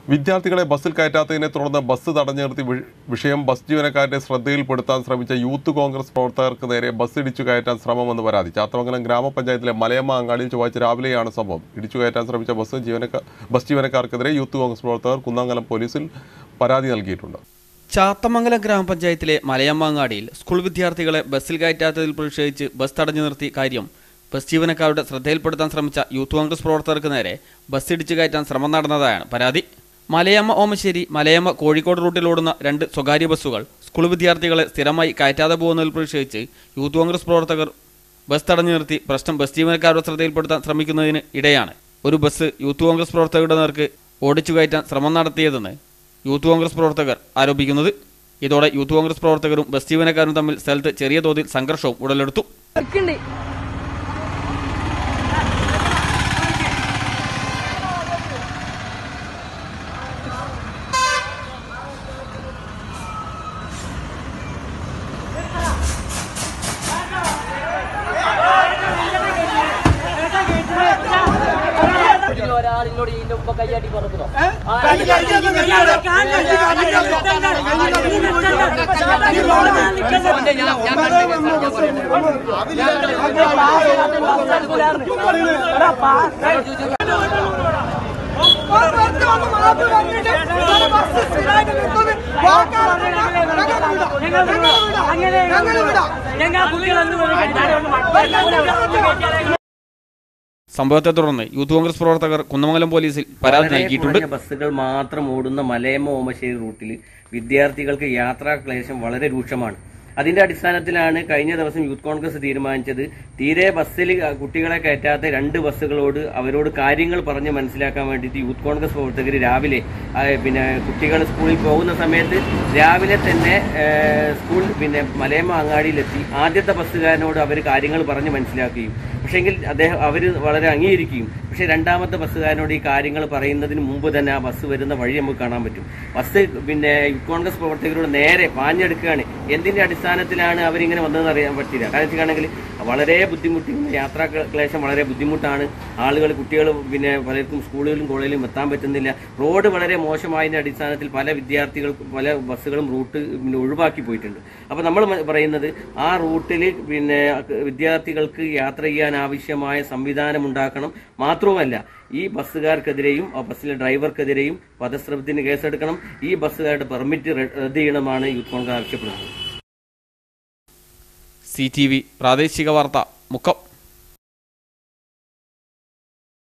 വിദ്യാർത്ഥികളെ ബസ്സിൽ കയറ്റാത്തതിനെ തുടർന്ന് ബസ് തടഞ്ഞു നിർത്തി വി- വിഷയം ബസ് ജീവനക്കാരുടെ ശ്രദ്ധയിൽപ്പെടുത്താൻ ശ്രമിച്ച യൂത്ത് കോൺഗ്രസ് പ്രവർത്തകർക്ക് നേരെ ബസ് ഇടിച്ചു കയറ്റാൻ ശ്രമമെന്ന് പരാതി ചാത്തമംഗലം ഗ്രാമപഞ്ചായത്തിലെ മലയമ്മ അങ്ങാടിയിൽ ചൊവ്വാഴ്ച രാവിലെയാണ് സംഭവം ഇടിച്ചു കയറ്റാൻ ശ്രമിച്ച ബസ് ജീവനക്കാർ ബസ് ജീവനക്കാർക്കെതിരെ യൂത്ത് കോൺഗ്രസ് പ്രവർത്തകർ കുന്നമംഗലം പോലീസിൽ പരാതി നൽകിയിട്ടുണ്ട് ചാത്തമംഗലം ഗ്രാമപഞ്ചായത്തിലെ മലയമ്മാങ്ങാടിയിൽ സ്കൂൾ വിദ്യാർത്ഥികളെ ബസ്സിൽ കയറ്റാത്തതിൽ പ്രതിഷേധിച്ച് ബസ് തടഞ്ഞു നിർത്തി കാര്യം ബസ് ജീവനക്കാരുടെ ശ്രദ്ധയിൽപ്പെടുത്താൻ ശ്രമിച്ച യൂത്ത് കോൺഗ്രസ് പ്രവർത്തകർക്ക് നേരെ ബസ് ഇടിച്ചു കയറ്റാൻ ശ്രമം നടന്നതായാണ് പരാതി മലയമ്മ ഓമശ്ശേരി മലയമ്മ കോഴിക്കോട് റൂട്ടിലോടുന്ന രണ്ട് സ്വകാര്യ ബസ്സുകൾ സ്കൂൾ വിദ്യാർത്ഥികളെ സ്ഥിരമായി കയറ്റാതെ പോകുന്നതിൽ പ്രതിഷേധിച്ച് യൂത്ത് കോൺഗ്രസ് പ്രവർത്തകർ ബസ് തടഞ്ഞു നിർത്തി പ്രശ്നം ബസ് ജീവനക്കാരുടെ ശ്രദ്ധയിൽപ്പെടുത്താൻ ശ്രമിക്കുന്നതിന് ഇടെയാണ് ഒരു ബസ് യൂത്ത് കോൺഗ്രസ് പ്രവർത്തകരുടെ നേർക്ക് ഓടിച്ചു കയറ്റാൻ ശ്രമം നടത്തിയതെന്ന് യൂത്ത് കോൺഗ്രസ് പ്രവർത്തകർ ആരോപിക്കുന്നത് ഇതോടെ യൂത്ത് കോൺഗ്രസ് പ്രവർത്തകരും ബസ് ജീവനക്കാരും തമ്മിൽ സ്ഥലത്ത് ചെറിയ തോതിൽ സംഘർഷവും ഉടലെടുത്തു ഒരാളിനോട് ഇതിന്റെ മുമ്പ് കൈയാട്ടി പറഞ്ഞോ സംഭവത്തെ തുടർന്ന് യൂത്ത് കോൺഗ്രസ് പ്രവർത്തകർ കുന്നമംഗലം പോലീസിൽ പരാതി വളരെ നൽകിയിട്ടുണ്ട് കുറഞ്ഞ ബസ്സുകൾ മാത്രം ഓടുന്ന മലയമ്മ ഓമശ്ശേരി റൂട്ടിൽ വിദ്യാർത്ഥികൾക്ക് യാത്രാ ക്ലേശം വളരെ രൂക്ഷമാണ് അതിന്റെ അടിസ്ഥാനത്തിലാണ് കഴിഞ്ഞ ദിവസം യൂത്ത് കോൺഗ്രസ് തീരുമാനിച്ചത് തീരെ ബസ്സിൽ കുട്ടികളെ കയറ്റാത്ത രണ്ട് ബസ്സുകളോട് അവരോട് കാര്യങ്ങൾ പറഞ്ഞ് മനസ്സിലാക്കാൻ വേണ്ടിയിട്ട് യൂത്ത് കോൺഗ്രസ് പ്രവർത്തകർ രാവിലെ ആ, പിന്നെ കുട്ടികൾ സ്കൂളിൽ പോകുന്ന സമയത്ത് രാവിലെ തന്നെ ഏ, സ്കൂൾ പിന്നെ മലയമ്മ അങ്ങാടിയിലെത്തി ആദ്യത്തെ ബസ്സുകാരനോട് അവർ കാര്യങ്ങൾ പറഞ്ഞ് മനസ്സിലാക്കുകയും പക്ഷേങ്കിൽ അദ്ദേഹം അവർ വളരെ അംഗീകരിക്കുകയും പക്ഷേ രണ്ടാമത്തെ ബസ്സുകാരനോട് ഈ കാര്യങ്ങൾ പറയുന്നതിന് മുമ്പ് തന്നെ ആ ബസ് വരുന്ന വഴി നമുക്ക് കാണാൻ പറ്റും ബസ് പിന്നെ യൂത്ത് കോൺഗ്രസ് പ്രവർത്തകരോട് നേരെ പാഞ്ഞെടുക്കുകയാണ് എന്തിന്റെ അടിസ്ഥാനത്തിലാണ് അവരിങ്ങനെ വന്നതെന്ന് അറിയാൻ പറ്റില്ല കാരണം വെച്ചിട്ടാണെങ്കിൽ വളരെ ബുദ്ധിമുട്ടി യാത്രാ ക്ലേശം വളരെ ബുദ്ധിമുട്ടാണ് ആളുകൾ കുട്ടികൾ പിന്നെ പലർക്കും സ്കൂളുകളിലും കോളേജിലും എത്താൻ പറ്റുന്നില്ല റോഡ് വളരെ മോശമായതിന്റെ അടിസ്ഥാനത്തിൽ പല വിദ്യാർത്ഥികൾക്കും പല ബസ്സുകളും റൂട്ട് പിന്നെ ഒഴിവാക്കി പോയിട്ടുണ്ട് അപ്പോൾ നമ്മൾ പറയുന്നത് ആ റൂട്ടിൽ പിന്നെ വിദ്യാർത്ഥികൾക്ക് യാത്ര ചെയ്യാൻ ആവശ്യമായ സംവിധാനം ഉണ്ടാക്കണം മാത്രവുമല്ല ഈ ബസ്സുകാർക്കെതിരെയും ആ ബസ്സിലെ ഡ്രൈവർക്കെതിരെയും വധശ്രമത്തിന് കേസെടുക്കണം ഈ ബസ്സുകാരുടെ പെർമിറ്റ് റദ്ദ് ചെയ്യണമെന്നാണ് യൂത്ത് കോൺഗ്രസ് ആവശ്യപ്പെടുന്നത് സി ടി വി പ്രാദേശിക വാർത്ത മുക്കം